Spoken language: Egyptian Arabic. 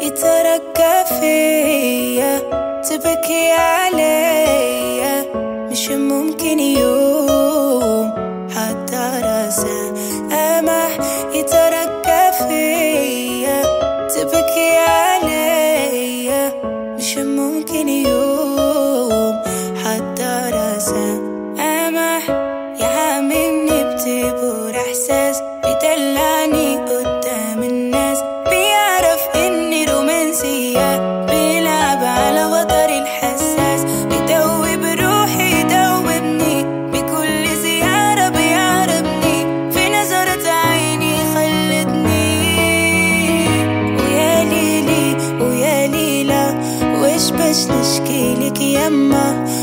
يتركى فيا تبكي عليا مش ممكن يوم حتى راسه أمح يتركى فيا تبكي عليا مش ممكن يوم حتى راسه أمح يعاملني بتبور إحساس بيدلعني قدام الناس بيعرف إني رومانسية بيلعب على وتري الحساس بيدوب روحي يدوبني بكل زيارة بيعربني في نظرة عيني خلتني ويا ليلي ويا ليلى وش باش نشكيلك يما